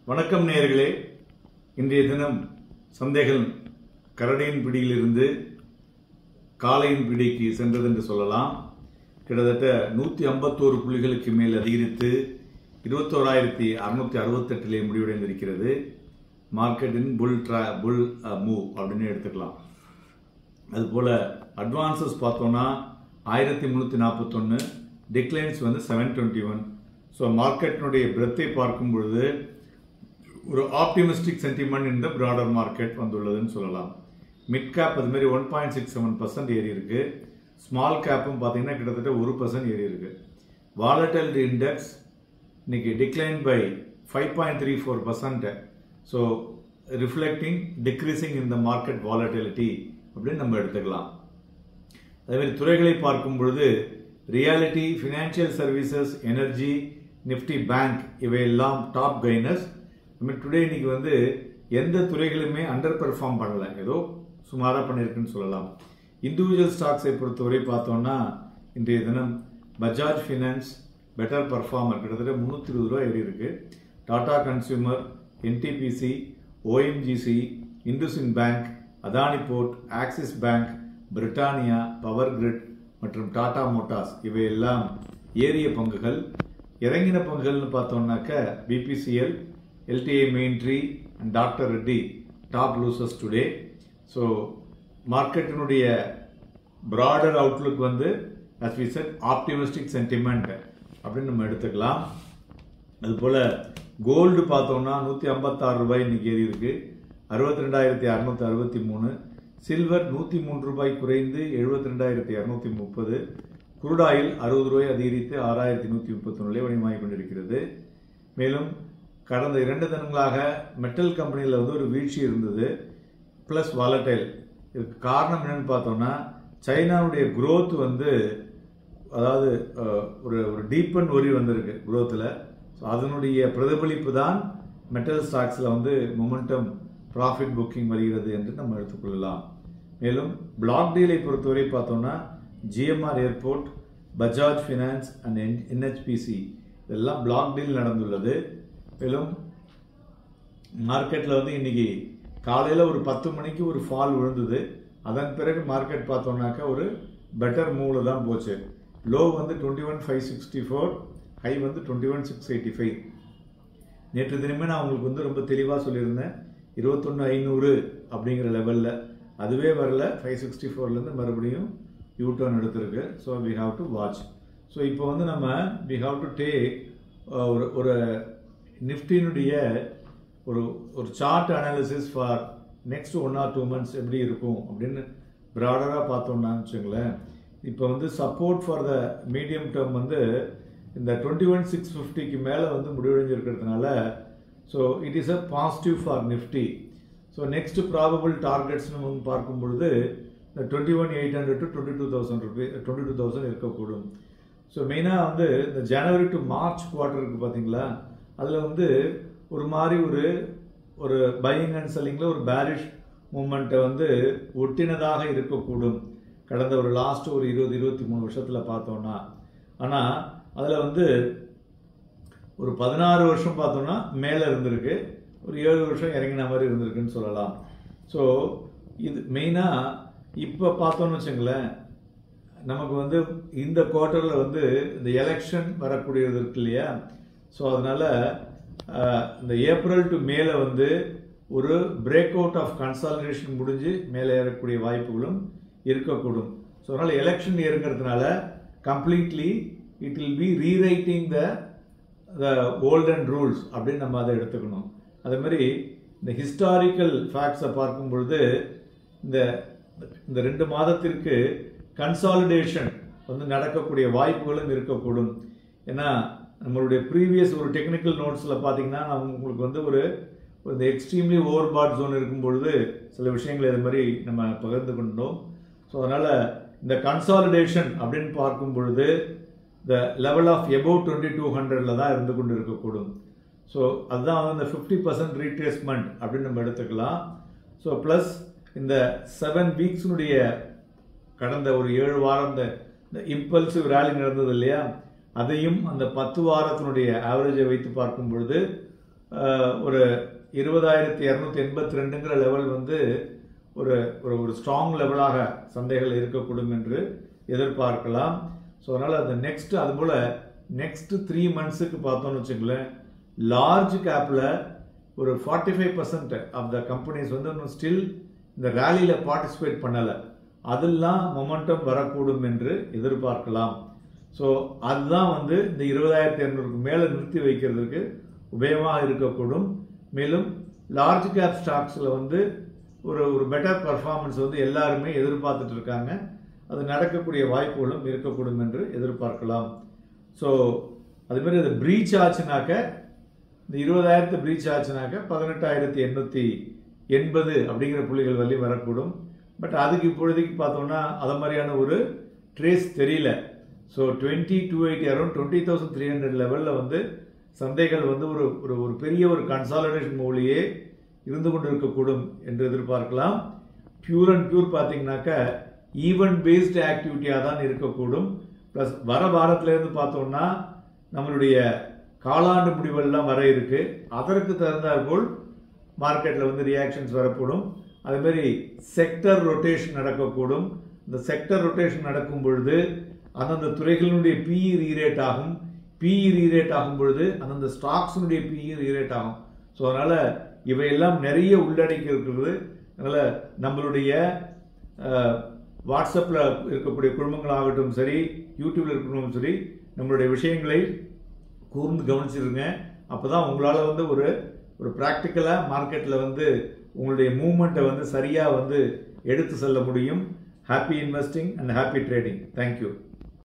வணக்கம் நேயர்களே இன்றைய தினம் சந்தைகள் கரடியின் பிடியிலிருந்து காளையின் பிடிக்கு சென்றது என்று சொல்லலாம் கிட்டத்தட்ட நூற்றி ஐம்பத்தோரு புள்ளிகளுக்கு மேல் அதிகரித்து இருபத்தோராயிரத்தி அறுநூத்தி அறுபத்தெட்டிலே முடிவடைந்திருக்கிறது மார்க்கெட்டின் புல் ட்ரா புல் மூவ் அப்படின்னு எடுத்துக்கலாம் அதுபோல் அட்வான்சஸ் பார்த்தோன்னா ஆயிரத்தி முந்நூற்றி நாற்பத்தொன்று டிக்ளைன்ஸ் வந்து செவன் டுவெண்ட்டி ஒன் ஸோ மார்க்கெட்டினுடைய பிரெத்தை பார்க்கும் பொழுது ஒரு ஆப்டிமிஸ்டிக் சென்டிமெண்ட் இந்த ப்ராடர் மார்க்கெட் வந்துள்ளதுன்னு சொல்லலாம் மிட் கேப் அது மாதிரி one point six seven percent ஏறி இருக்கு ஸ்மால் கேப்பும் பார்த்தீங்கன்னா கிட்டத்தட்ட ஒரு பர்சன்ட் ஏறி இருக்கு வாலட்டிலிட்டி இண்டெக்ஸ் இன்னைக்கு decline by five point three four percent so reflecting decreasing in the market volatility அப்படின்னு நம்ம எடுத்துக்கலாம் அதேமாதிரி துறைகளை பார்க்கும் பொழுது realty financial services energy Nifty bank இவையெல்லாம் டாப் கைனர்ஸ் டுடே இன்னைக்கு வந்து எந்த துறைகளுமே அண்டர் பெர்ஃபார்ம் பண்ணல ஏதோ சுமாராக பண்ணியிருக்குன்னு சொல்லலாம் இண்டிவிஜுவல் ஸ்டாக்ஸை பொறுத்தவரை பார்த்தோம்னா இன்றைய தினம் பஜாஜ் ஃபினான்ஸ் பெட்டர் பர்ஃபார்மர் கிட்டத்தட்ட முந்நூற்றி இருபது ரூபா ஏறி இருக்கு Tata consumer NTPC ONGC IndusInd bank Adani port Axis bank Britannia power grid மற்றும் டாடா மோட்டார்ஸ் இவையெல்லாம் ஏறிய பங்குகள் இறங்கின பங்குகள்னு பார்த்தோம்னாக்க BPCL LTI Mindtree and doctor Reddy top losers today so மார்க்கெட்டினுடைய ப்ராடர் அவுட்லுக் வந்து as we said optimistic sentiment அப்படின்னு நம்ம எடுத்துக்கலாம் அதுபோல் கோல்டு பார்த்தோம்னா நூற்றி ஐம்பத்தாறு ரூபாய் இன்னைக்கு ஏறி இருக்கு அறுபத்தி ரெண்டாயிரத்தி அறுநூத்தி அறுபத்தி மூணு சில்வர் நூற்றி மூன்று ரூபாய் குறைந்து எழுபத்தி ரெண்டாயிரத்தி இரநூத்தி முப்பது குருடாயில் அறுபது ரூபாய் அதிகரித்து ஆறாயிரத்தி நூற்றி முப்பத்தொன்னுலே வணிகமாகிக் கொண்டிருக்கிறது மேலும் கடந்த இரண்டு தினங்களாக மெட்டல் கம்பெனியில் வந்து ஒரு வீழ்ச்சி இருந்தது ப்ளஸ் வாலட்டைல் இதுக்கு காரணம் என்னன்னு பார்த்தோம்னா சைனாவுடைய growth வந்து அதாவது அஹ், ஒரு ஒரு டீப்பன் ஒரி வந்திருக்கு growthல ஸோ அதனுடைய பிரதிபலிப்பு தான் மெட்டல் ஸ்டாக்ஸில் வந்து மொமெண்டம் ப்ராஃபிட் புக்கிங் வருகிறது என்று நம்ம எடுத்துக்கொள்ளலாம் மேலும் பிளாக் டீலை பொறுத்தவரை பார்த்தோம்னா GMR airport Bajaj finance and NHPC இதெல்லாம் பிளாக் டீல் நடந்துள்ளது மேலும் மார்க்கெட்டில் வந்து இன்னைக்கு காலையில் ஒரு பத்து மணிக்கு ஒரு ஃபால் விழுந்தது அதன் பிறகு மார்க்கெட் பார்த்தோம்னாக்கா ஒரு பெட்டர் மூவ்ல தான் போச்சு லோ வந்து twenty one five sixty four high வந்து twenty one six eighty five நேற்று தினமே நான் உங்களுக்கு வந்து ரொம்ப தெளிவாக சொல்லியிருந்தேன் இருபத்தொன்று ஐநூறு அப்படிங்கிற லெவலில் அதுவே வரல ஃபைவ் சிக்ஸ்டி ஃபோர்லேருந்து மறுபடியும் யூ டர்ன் எடுத்திருக்கு so we have to watch so இப்போ வந்து நம்ம வி ஹாவ் டு டேக் ஒரு ஒரு நிஃப்டினுடைய ஒரு ஒரு chart analysis for next one or two months எப்படி இருக்கும் அப்படின்னு ப்ராடராக பார்த்தோம்னா வச்சுங்களேன் இப்போ வந்து support for the medium term வந்து இந்த டுவெண்ட்டி ஒன் சிக்ஸ் ஃபிஃப்டிக்கு மேலே வந்து முடிவடைஞ்சிருக்கிறதுனால so it is a positive for Nifty so next probable டார்கெட்ஸ்னு நம்ம பார்க்கும் பொழுது இந்த twenty one eight hundred to twenty two thousand rupee twenty two thousand இருக்கக்கூடும் ஸோ மெயினாக வந்து இந்த ஜனவரி டு மார்ச் குவார்ட்டருக்கு பார்த்தீங்களா அதில் வந்து ஒரு மாதிரி ஒரு ஒரு பையிங் அண்ட் செல்லிங்கில் ஒரு பேரிஷ் மூமெண்ட்டை வந்து ஒட்டினதாக இருக்கக்கூடும் கடந்த ஒரு லாஸ்ட் ஒரு இருபது இருபத்தி மூணு வருஷத்தில் பார்த்தோம்னா ஆனால் அதில் வந்து ஒரு பதினாறு வருஷம் பார்த்தோம்னா மேலே இருந்திருக்கு ஒரு ஏழு வருஷம் இறங்கின மாதிரி இருந்திருக்குன்னு சொல்லலாம் ஸோ இது மெயினாக இப்போ பார்த்தோம்னு வச்சுங்களேன் நமக்கு வந்து இந்த குவார்ட்டரில் வந்து இந்த எலெக்ஷன் வரக்கூடியது இருக்கு இல்லையா ஸோ அதனால அஹ், இந்த ஏப்ரல் டு மேல வந்து ஒரு பிரேக் அவுட் ஆஃப் கன்சாலிடேஷன் முடிஞ்சு மேலே ஏறக்கூடிய வாய்ப்புகளும் இருக்கக்கூடும் ஸோ அதனால எலெக்ஷன் இருக்கிறதுனால completely it will be rewriting the the olden rules அப்படின்னு நம்ம அதை எடுத்துக்கணும் அதே மாதிரி இந்த ஹிஸ்டாரிக்கல் ஃபேக்ட்ஸை பார்க்கும் பொழுது இந்த இந்த ரெண்டு மாதத்திற்கு கன்சாலிடேஷன் வந்து நடக்கக்கூடிய வாய்ப்புகளும் இருக்கக்கூடும் ஏன்னா நம்மளுடைய ப்ரீவியஸ் ஒரு டெக்னிக்கல் நோட்ஸில் பார்த்தீங்கன்னா நான் உங்களுக்கு வந்து ஒரு ஒரு இந்த எக்ஸ்ட்ரீம்லி ஓவர் பாட் ஜோன் இருக்கும் பொழுது சில விஷயங்களை இது மாதிரி நம்ம பகிர்ந்து கொண்டோம் ஸோ அதனால் இந்த கன்சாலிடேஷன் அப்படின்னு பார்க்கும் பொழுது the level of above twenty two ஹண்ட்ரடில் தான் இருந்து கொண்டு இருக்கக்கூடும் ஸோ அதுதான் வந்து இந்த ஃபிஃப்டி பர்சன்ட் ரீட்ரேஸ்மெண்ட் அப்படின்னு நம்ம எடுத்துக்கலாம் ஸோ ப்ளஸ் இந்த செவன் வீக்ஸினுடைய கடந்த ஒரு ஏழு வாரம் இந்த இந்த இம்பல்சிவ் ரேலி நடந்தது இல்லையா அதையும் அந்த பத்து வாரத்தினுடைய ஆவரேஜை வைத்து பார்க்கும் பொழுது அஹ், ஒரு இருபதாயிரத்தி இரநூத்தி எண்பத்தி ரெண்டுங்கிற லெவல் வந்து ஒரு ஒரு ஒரு ஸ்ட்ராங் லெவலாக சந்தைகள் இருக்கக்கூடும் என்று எதிர்பார்க்கலாம் ஸோ அதனால் அந்த நெக்ஸ்ட் அதுபோல் நெக்ஸ்ட் த்ரீ மந்த்ஸுக்கு பார்த்தோம்னு வச்சுங்களேன் லார்ஜ் கேப்பில் ஒரு forty five percent of the companies வந்து இன்னும் ஸ்டில் இந்த ரேலியில் பார்ட்டிசிபேட் பண்ணலை அதெல்லாம் மொமெண்டம் வரக்கூடும் என்று எதிர்பார்க்கலாம் ஸோ அதுதான் வந்து இந்த இருபதாயிரத்தி இரநூறுக்கு மேலே நிறுத்தி வைக்கிறதுக்கு உபயோகமாக இருக்கக்கூடும் மேலும் லார்ஜ் கேப் ஸ்டாக்ஸில் வந்து ஒரு ஒரு பெட்டர் பர்ஃபார்மன்ஸ் வந்து எல்லாருமே எதிர்பார்த்துட்டு இருக்காங்க அது நடக்கக்கூடிய வாய்ப்புகளும் இருக்கக்கூடும் என்று எதிர்பார்க்கலாம் ஸோ அதுமாரி அது ப்ரீச் ஆச்சுனாக்க இந்த இருபதாயிரத்து ப்ரீச் ஆச்சுனாக்க பதினெட்டாயிரத்தி எண்ணூற்றி எண்பது அப்படிங்கிற புள்ளிகள் வரையும் வரக்கூடும் பட் அதுக்கு இப்பொழுதைக்கு பார்த்தோம்னா அது மாதிரியான ஒரு ட்ரேஸ் தெரியல so twenty two eighty around twenty thousand three hundred லெவலில் வந்து சந்தைகள் வந்து ஒரு ஒரு ஒரு பெரிய ஒரு கன்சாலிடேஷன் மூலியே இருந்து கொண்டு இருக்கக்கூடும் என்று எதிர்பார்க்கலாம் பியூர் அண்ட் பியூர் பார்த்தீங்கன்னாக்க ஈவெண்ட் பேஸ்டு ஆக்டிவிட்டியாக தான் இருக்கக்கூடும் ப்ளஸ் வர வாரத்திலேருந்து பார்த்தோம்னா நம்மளுடைய காலாண்டு முடிவெல்லாம் வர இருக்கு அதற்கு தகுந்தாற்போல் மார்க்கெட்டில் வந்து ரியாக்ஷன்ஸ் வரக்கூடும் அதே மாதிரி செக்டர் ரொட்டேஷன் நடக்கக்கூடும் இந்த செக்டர் ரொட்டேஷன் நடக்கும் பொழுது அந்தந்த துறைகளினுடைய பிஇ ரீரேட் ஆகும் பிஇ ரீரேட் ஆகும் பொழுது அந்தந்த ஸ்டாக்ஸினுடைய பிஇ ரீரேட் ஆகும் ஸோ அதனால இவையெல்லாம் நிறைய உள்ளடக்கி இருக்கிறது அதனால நம்மளுடைய வாட்ஸ்அப்பில் இருக்கக்கூடிய குடும்பங்களாகட்டும் சரி யூடியூப்ல இருக்கணும் சரி நம்மளுடைய விஷயங்களை கூர்ந்து கவனிச்சிருங்க அப்பதான் உங்களால் வந்து ஒரு ஒரு ப்ராக்டிக்கலாக மார்க்கெட்டில் வந்து உங்களுடைய மூமெண்ட்டை வந்து சரியாக வந்து எடுத்து செல்ல முடியும் happy investing and happy trading thank you